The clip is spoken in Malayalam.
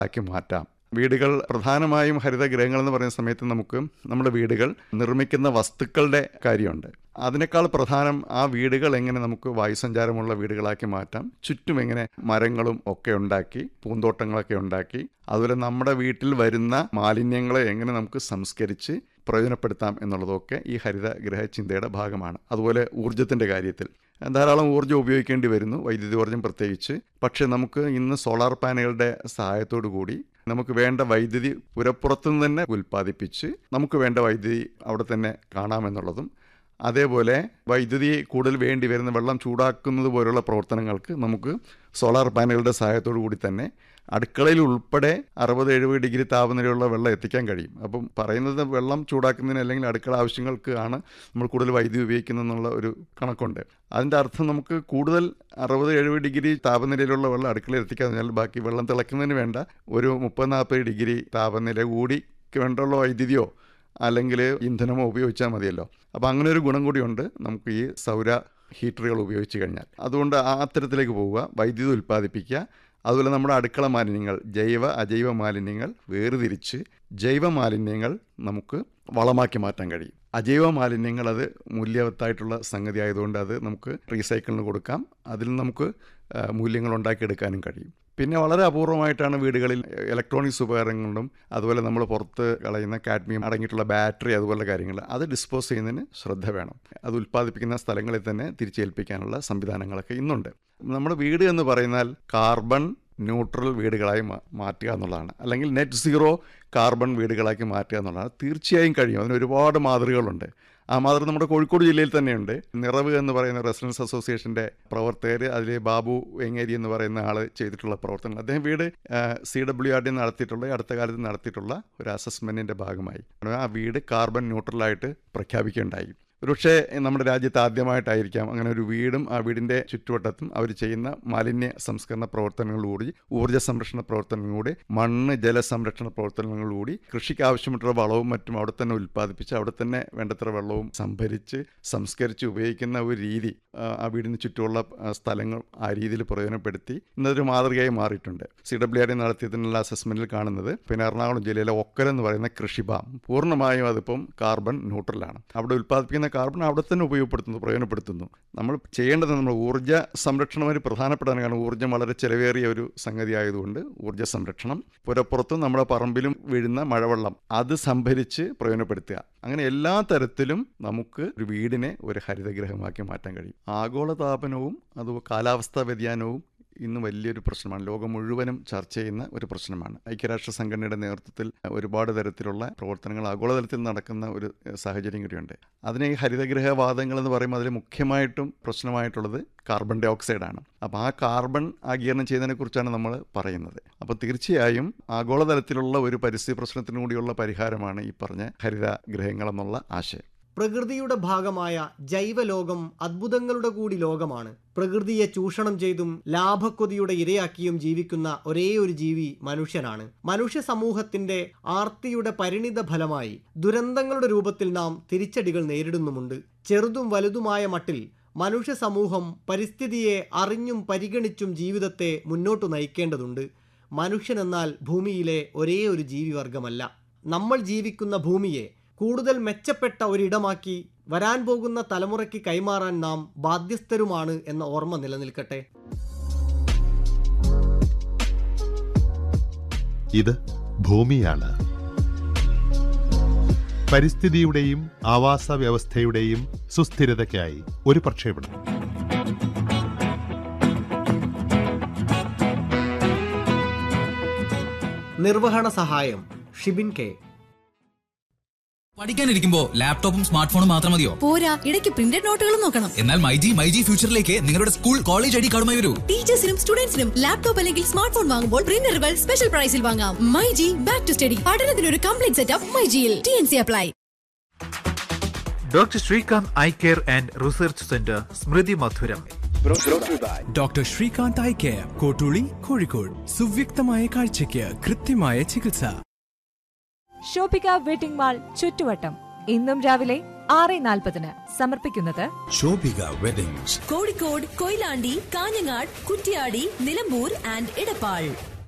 ആക്കി മാറ്റാം വീടുകൾ പ്രധാനമായും ഹരിതഗ്രഹങ്ങൾ എന്ന് പറയുന്ന സമയത്ത് നമുക്ക് നമ്മുടെ വീടുകൾ നിർമ്മിക്കുന്ന വസ്തുക്കളുടെ കാര്യമുണ്ട് അതിനേക്കാൾ പ്രധാനം ആ വീടുകൾ എങ്ങനെ നമുക്ക് വായുസഞ്ചാരമുള്ള വീടുകളാക്കി മാറ്റാം ചുറ്റും എങ്ങനെ മരങ്ങളും ഒക്കെ ഉണ്ടാക്കി പൂന്തോട്ടങ്ങളൊക്കെ ഉണ്ടാക്കി അതുപോലെ നമ്മുടെ വീട്ടിൽ വരുന്ന മാലിന്യങ്ങളെ എങ്ങനെ നമുക്ക് സംസ്കരിച്ച് പ്രയോജനപ്പെടുത്താം എന്നുള്ളതൊക്കെ ഈ ഹരിതഗ്രഹ ചിന്തയുടെ ഭാഗമാണ് അതുപോലെ ഊർജത്തിൻ്റെ കാര്യത്തിൽ ധാരാളം ഊർജ്ജം ഉപയോഗിക്കേണ്ടി വരുന്നു വൈദ്യുതി ഊർജ്ജം പ്രത്യേകിച്ച് പക്ഷേ നമുക്ക് ഇന്ന് സോളാർ പാനലുകളുടെ സഹായത്തോടു കൂടി നമുക്ക് വേണ്ട വൈദ്യുതി പുരപ്പുറത്തുനിന്ന് തന്നെ ഉൽപ്പാദിപ്പിച്ച് നമുക്ക് വേണ്ട വൈദ്യുതി അവിടെ തന്നെ കാണാമെന്നുള്ളതും അതേപോലെ വൈദ്യുതി കൂടുതൽ വേണ്ടി വരുന്ന വെള്ളം ചൂടാക്കുന്നത് പോലുള്ള പ്രവർത്തനങ്ങൾക്ക് നമുക്ക് സോളാർ പാനലുകളുടെ സഹായത്തോടു കൂടി തന്നെ അടുക്കളയിൽ ഉൾപ്പെടെ അറുപത് എഴുപത് ഡിഗ്രി താപനിലയുള്ള വെള്ളം എത്തിക്കാൻ കഴിയും അപ്പം പറയുന്നത് വെള്ളം ചൂടാക്കുന്നതിന് അല്ലെങ്കിൽ അടുക്കള ആവശ്യങ്ങൾക്ക് ആണ് നമ്മൾ കൂടുതൽ വൈദ്യുതി ഉപയോഗിക്കുന്നതെന്നുള്ള ഒരു കണക്കുണ്ട് അതിൻ്റെ അർത്ഥം നമുക്ക് കൂടുതൽ അറുപത് എഴുപത് ഡിഗ്രി താപനിലയിലുള്ള വെള്ളം അടുക്കളയിൽ എത്തിക്കാന്ന് പറഞ്ഞാൽ ബാക്കി വെള്ളം തിളയ്ക്കുന്നതിന് വേണ്ട ഒരു മുപ്പത് നാൽപ്പത് ഡിഗ്രി താപനില കൂടി വേണ്ടുള്ള വൈദ്യുതിയോ അല്ലെങ്കിൽ ഇന്ധനമോ ഉപയോഗിച്ചാൽ മതിയല്ലോ അപ്പോൾ അങ്ങനെ ഒരു ഗുണം കൂടിയുണ്ട് നമുക്ക് ഈ സൗര ഹീറ്ററുകൾ ഉപയോഗിച്ച് കഴിഞ്ഞാൽ അതുകൊണ്ട് ആ അത്തരത്തിലേക്ക് പോവുക വൈദ്യുതി ഉൽപ്പാദിപ്പിക്കുക അതുപോലെ നമ്മുടെ അടുക്കള മാലിന്യങ്ങൾ ജൈവ അജൈവ മാലിന്യങ്ങൾ വേർതിരിച്ച് ജൈവ മാലിന്യങ്ങൾ നമുക്ക് വളമാക്കി മാറ്റാൻ കഴിയും അജൈവ മാലിന്യങ്ങൾ അത് മൂല്യവത്തായിട്ടുള്ള സംഗതി ആയതുകൊണ്ട് അത് നമുക്ക് റീസൈക്കിളിന് കൊടുക്കാം അതിൽ നമുക്ക് മൂല്യങ്ങൾ ഉണ്ടാക്കിയെടുക്കാനും കഴിയും പിന്നെ വളരെ അപൂർവമായിട്ടാണ് വീടുകളിൽ ഇലക്ട്രോണിക്സ് ഉപകരണങ്ങളും അതുപോലെ നമ്മൾ പുറത്ത് കളയുന്ന കാഡ്മിയം അടങ്ങിയിട്ടുള്ള ബാറ്ററി അതുപോലുള്ള കാര്യങ്ങൾ അത് ഡിസ്പോസ് ചെയ്യുന്നതിന് ശ്രദ്ധ വേണം അത് ഉൽപ്പാദിപ്പിക്കുന്ന സ്ഥലങ്ങളിൽ തന്നെ തിരിച്ചേൽപ്പിക്കാനുള്ള സംവിധാനങ്ങളൊക്കെ ഇന്നുണ്ട് നമ്മുടെ വീട് എന്ന് പറയുന്നാൽ കാർബൺ ന്യൂട്രൽ വീടുകളായി മാറ്റുക എന്നുള്ളതാണ് അല്ലെങ്കിൽ നെറ്റ് സീറോ കാർബൺ വീടുകളാക്കി മാറ്റുക എന്നുള്ളതാണ് തീർച്ചയായും കഴിയും അതിന് ഒരുപാട് മാതൃകകളുണ്ട് ആ മാതൃക നമ്മുടെ കോഴിക്കോട് ജില്ലയിൽ തന്നെയുണ്ട് നിറവ് എന്ന് പറയുന്ന റെസിഡൻസ് അസോസിയേഷൻ്റെ പ്രവർത്തകർ അതിൽ ബാബു വെങ്ങേരി എന്ന് പറയുന്ന ആൾ ചെയ്തിട്ടുള്ള പ്രവർത്തനങ്ങൾ അദ്ദേഹം വീട് സി ഡബ്ല്യു ആർ ഡി നടത്തിയിട്ടുള്ള അടുത്ത കാലത്ത് നടത്തിയിട്ടുള്ള ഒരു അസസ്മെൻറ്റിൻ്റെ ഭാഗമായി ആ വീട് കാർബൺ ന്യൂട്രലായിട്ട് പ്രഖ്യാപിക്കുകയുണ്ടായി ഒരുപക്ഷെ നമ്മുടെ രാജ്യത്ത് ആദ്യമായിട്ടായിരിക്കാം അങ്ങനെ ഒരു വീടും ആ വീടിൻ്റെ ചുറ്റുവട്ടത്തും അവർ ചെയ്യുന്ന മാലിന്യ സംസ്കരണ പ്രവർത്തനങ്ങളിലൂടെ ഊർജ്ജ സംരക്ഷണ പ്രവർത്തനങ്ങളിലൂടെ മണ്ണ് ജലസംരക്ഷണ പ്രവർത്തനങ്ങളിലൂടി കൃഷിക്ക് ആവശ്യമായിട്ടുള്ള വളവും മറ്റും അവിടെ തന്നെ ഉൽപ്പാദിപ്പിച്ച് അവിടെ തന്നെ വേണ്ടത്ര വെള്ളവും സംഭരിച്ച് സംസ്കരിച്ച് ഉപയോഗിക്കുന്ന ഒരു രീതി ആ വീടിന് ചുറ്റുമുള്ള സ്ഥലങ്ങൾ ആ രീതിയിൽ പ്രയോജനപ്പെടുത്തി ഇന്നതൊരു മാതൃകയായി മാറിയിട്ടുണ്ട് സി ഡബ്ല്യു ആർ നടത്തിയതിനുള്ള അസസ്മെൻറ്റിൽ കാണുന്നത് പിന്നെ എറണാകുളം ജില്ലയിലെ ഒക്കൽ എന്ന് പറയുന്ന കൃഷിഭാം പൂർണ്ണമായും അതിപ്പം കാർബൺ ന്യൂട്രലാണ് അവിടെ ഉൽപ്പാദിപ്പിക്കുന്ന കാർബൺ അവിടെ തന്നെ ഉപയോഗപ്പെടുത്തുന്നു പ്രയോജനപ്പെടുത്തുന്നു നമ്മൾ ചെയ്യേണ്ടത് നമ്മൾ ഊർജ്ജ സംരക്ഷണം ഒരു പ്രധാനപ്പെട്ടതാണ് കാരണം ഊർജ്ജം വളരെ ചിലവേറിയ ഒരു സംഗതി ആയതുകൊണ്ട് ഊർജ്ജ സംരക്ഷണം പുരപ്പുറത്തും നമ്മുടെ പറമ്പിലും വീഴുന്ന മഴവെള്ളം അത് സംഭരിച്ച് പ്രയോജനപ്പെടുത്തുക അങ്ങനെ എല്ലാ തരത്തിലും നമുക്ക് ഒരു വീടിനെ ഒരു ഹരിതഗ്രഹമാക്കി മാറ്റാൻ കഴിയും ആഗോളതാപനവും അത് കാലാവസ്ഥാ വ്യതിയാനവും ഇന്ന് വലിയൊരു പ്രശ്നമാണ് ലോകം മുഴുവനും ചർച്ച ചെയ്യുന്ന ഒരു പ്രശ്നമാണ് ഐക്യരാഷ്ട്ര സംഘടനയുടെ നേതൃത്വത്തിൽ ഒരുപാട് തരത്തിലുള്ള പ്രവർത്തനങ്ങൾ ആഗോളതലത്തിൽ നടക്കുന്ന ഒരു സാഹചര്യം കൂടിയുണ്ട് അതിനെ ഈ ഹരിതഗ്രഹവാദങ്ങൾ എന്ന് പറയുമ്പോൾ അതിൽ മുഖ്യമായിട്ടും പ്രശ്നമായിട്ടുള്ളത് കാർബൺ ഡൈ ഓക്സൈഡാണ് അപ്പോൾ ആ കാർബൺ ആഗീരണം ചെയ്യുന്നതിനെ കുറിച്ചാണ് നമ്മൾ പറയുന്നത് അപ്പോൾ തീർച്ചയായും ആഗോളതലത്തിലുള്ള ഒരു പരിസ്ഥിതി പ്രശ്നത്തിനു കൂടിയുള്ള പരിഹാരമാണ് ഈ പറഞ്ഞ ഹരിതഗ്രഹങ്ങൾ എന്നുള്ള ആശയം പ്രകൃതിയുടെ ഭാഗമായ ജൈവലോകം അത്ഭുതങ്ങളുടെ കൂടി ലോകമാണ് പ്രകൃതിയെ ചൂഷണം ചെയ്തും ലാഭക്കൊതിയുടെ ഇരയാക്കിയും ജീവിക്കുന്ന ഒരേ ഒരു ജീവി മനുഷ്യനാണ് മനുഷ്യ സമൂഹത്തിന്റെ ആർത്തിയുടെ പരിണിത ഫലമായി ദുരന്തങ്ങളുടെ രൂപത്തിൽ നാം തിരിച്ചടികൾ നേരിടുന്നുമുണ്ട് ചെറുതും വലുതുമായ മട്ടിൽ മനുഷ്യ സമൂഹം പരിസ്ഥിതിയെ അറിഞ്ഞും പരിഗണിച്ചും ജീവിതത്തെ മുന്നോട്ടു നയിക്കേണ്ടതുണ്ട് മനുഷ്യനെന്നാൽ ഭൂമിയിലെ ഒരേ ഒരു ജീവിവർഗമല്ല നമ്മൾ ജീവിക്കുന്ന ഭൂമിയെ കൂടുതൽ മെച്ചപ്പെട്ട ഒരിടമാക്കി വരാൻ പോകുന്ന തലമുറയ്ക്ക് കൈമാറാൻ നാം ബാധ്യസ്ഥരുമാണ് എന്ന ഓർമ്മ നിലനിൽക്കട്ടെ ഇത് ഭൂമിയാണ് പരിസ്ഥിതിയുടെയും ആവാസ വ്യവസ്ഥയുടെയും സുസ്ഥിരതയ്ക്കായി ഒരു പ്രക്ഷേപണം നിർവഹണ സഹായം ഷിബിൻ കെ പഠിക്കാനിരിക്കുമ്പോ ലാപ്ടോപ്പും സ്മാർട്ട് ഫോണും മാത്രം മതിയോ പോരാ ഇടയ്ക്ക് പ്രിന്റഡ് നോട്ടുകളും നോക്കണം എന്നാൽ മൈജി മൈജി ഫ്യൂച്ചറിലേക്ക് നിങ്ങളുടെ സ്കൂൾ കോളേജ് ഐ ഡി കാർഡുമായി വരൂ ടീച്ചേഴ്സിനും സ്റ്റുഡൻസിനും ലാപ്ടോപ്പ് അല്ലെങ്കിൽ സ്മാർട്ട് ഫോൺ വാങ്ങുമ്പോൾ പ്രിന്ററുകൾ സ്പെഷ്യൽ പ്രൈസിൽ വാങ്ങാം മൈജി ബാക്ക് ടു സ്റ്റഡി പഠനത്തിന് ഒരു കംപ്ലീറ്റ് സെറ്റപ്പ് മൈജിയിൽ T N C apply doctor Srikanth eye care and research centre സ്മൃതി മധുരം doctor Srikanth eye care Kottooli Kozhikode സുവ്യക്തമായ കാഴ്ചയ്ക്ക് കൃത്യമായ ചികിത്സ ഷോപ്പിക വെഡിംഗ് മാൾ ചുറ്റുവട്ടം ഇന്നും രാവിലെ ആറ് നാൽപ്പതിന് സമർപ്പിക്കുന്നത് ശോഭിക വെഡിങ്സ് കോഴിക്കോട് കൊയിലാണ്ടി കാഞ്ഞങ്ങാട് കുറ്റ്യാടി നിലമ്പൂർ ആൻഡ് ഇടപ്പാൾ